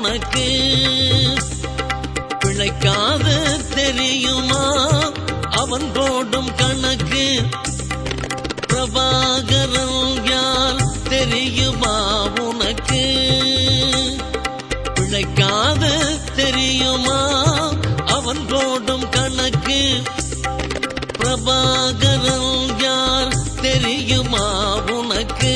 உனக்கு பிழைக்காது தெரியுமா அவன் போடும் கணக்கு பிரபாகரன் யார் தெரியுமா உனக்கு பிழைக்காது தெரியுமா அவன் போடும் கணக்கு பிரபாகரன் யார் தெரியுமா உனக்கு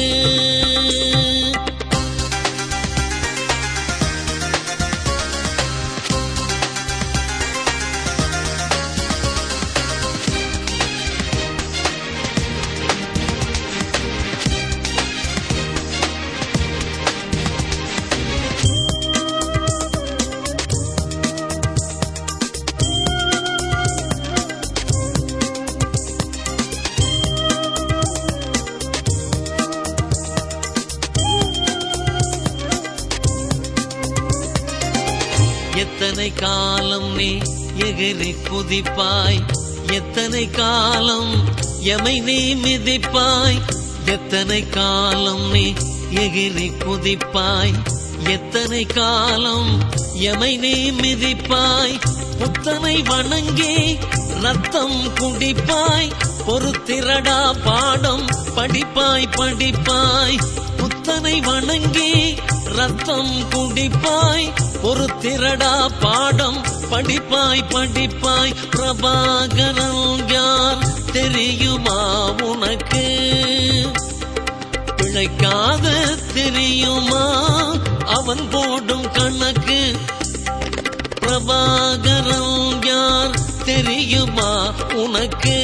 எத்தனை காலம் நீ எகிரி குதிப்பாய் எத்தனை காலம் எமை நீ மிதிப்பாய் எத்தனை காலம் நீ எகிரி குதிப்பாய் எத்தனை காலம் எமை நீ மிதிப்பாய் புத்தனை வணங்கி ரத்தம் குடிப்பாய் பொறுத்திரடா பாடம் படிப்பாய் படிப்பாய் புத்தனை வணங்கி ரத்தம் குடிப்பாய் ஒரு திரடா பாடம் படிப்பாய் படிப்பாய் பிரபாகரன் யார் தெரியுமா உனக்கு பிழைக்காத தெரியுமா அவன் போடும் கணக்கு பிரபாகரன் யார் தெரியுமா உனக்கு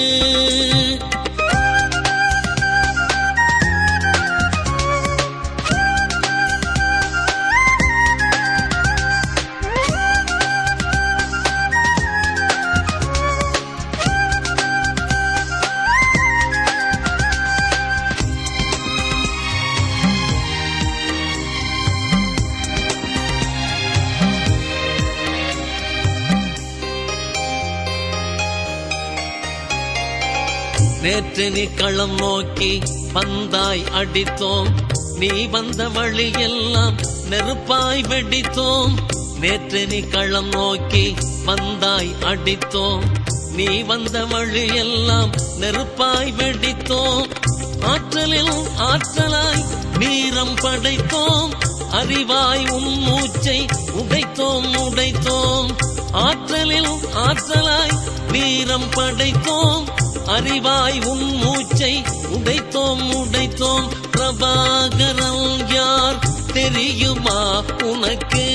நேற்று நீ களம் நோக்கி வந்தாய் அடித்தோம் நீ வந்த வழியெல்லாம் நெருப்பாய் வெடித்தோம் நேற்று நீ களம் நோக்கி வந்தாய் அடித்தோம் நீ வந்த வழியெல்லாம் நெருப்பாய் வெடித்தோம் ஆற்றலில் ஆற்றலாய் வீரம் படைத்தோம் அறிவாய் உன் மூச்சை உடைத்தோம் உடைத்தோம் ஆற்றலில் ஆற்றலாய் வீரம் படைத்தோம் அறிவாய் உன் மூச்சை உடைத்தோம் உடைத்தோம் பிரபாகரன் யார் தெரியுமா உனக்கு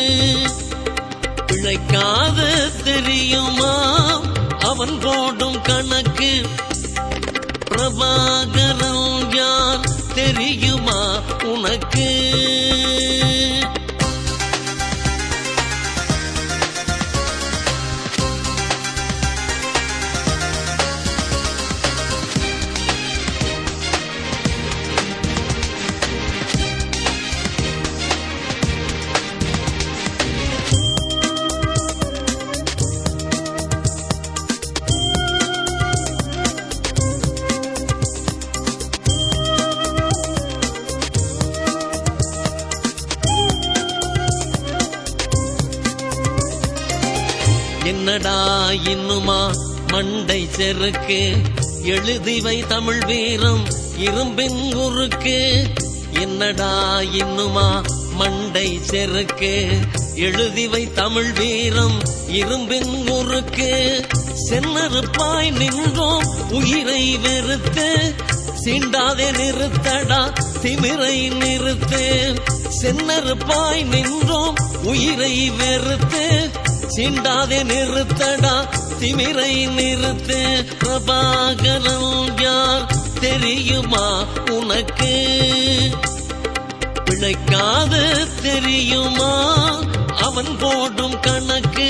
பிழைக்காத தெரியுமா அவன் போடும் கணக்கு பிரபாகரன் யார் தெரியுமா உனக்கு என்னடா இன்னுமா மண்டை செருக்கு எழுதிவை தமிழ் வீரம் இரும்பின் உருக்கு என்னடா இன்னுமா மண்டை செருக்கு எழுதிவை தமிழ் வீரம் இரும்பின் உருக்கு சென்னறுப்பாய் நின்றோம் உயிரை வெறுத்து சீண்டாதே நிறுத்தடா திமிரை நிறுத்து சென்னறுப்பாய் நின்றோம் உயிரை வெறுத்து சீண்டாதே நிறுத்தடா திமிரை நிறுத்து பிரபாகரன் யார் தெரியுமா உனக்கு பிழைக்காது தெரியுமா அவன் போடும் கணக்கு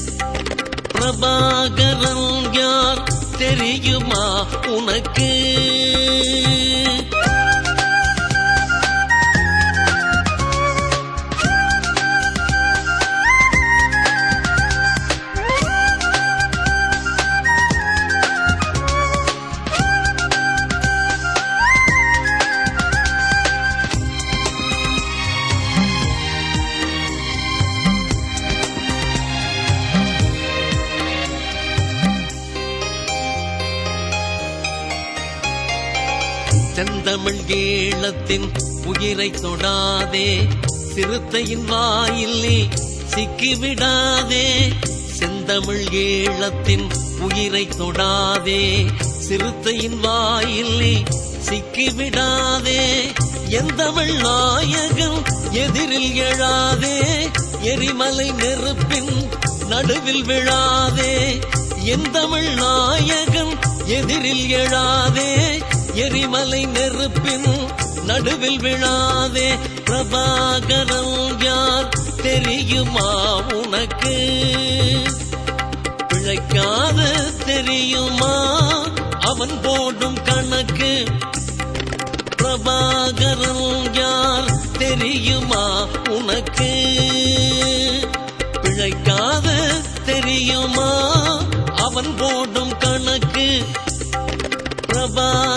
பிரபாகரன் யார் தெரியுமா உனக்கு செந்தமிழ் ஈழத்தின் உயிரை தொடாதே சிறுத்தையின் வாயில் நீ சிக்கிவிடாதே செந்தமிழ் ஈழத்தின் உயிரை தொடாதே சிறுத்தையின் வாயில் நீ சிக்கிவிடாதே எந்தமிழ் நாயகன் எதிரில் எழாதே எரிமலை நெருப்பின் நடுவில் விழாதே எந்தமிழ் நாயகன் எதிரில் எழாதே எரிமலை நெருப்பின் நடுவில் விழாதே பிரபாகரன் யார் தெரியுமா உனக்கு பிழைக்காத தெரியுமா அவன் போடும் கணக்கு பிரபாகரன் யார் தெரியுமா உனக்கு பிழைக்காத தெரியுமா அவன் போடும் கணக்கு பிரபா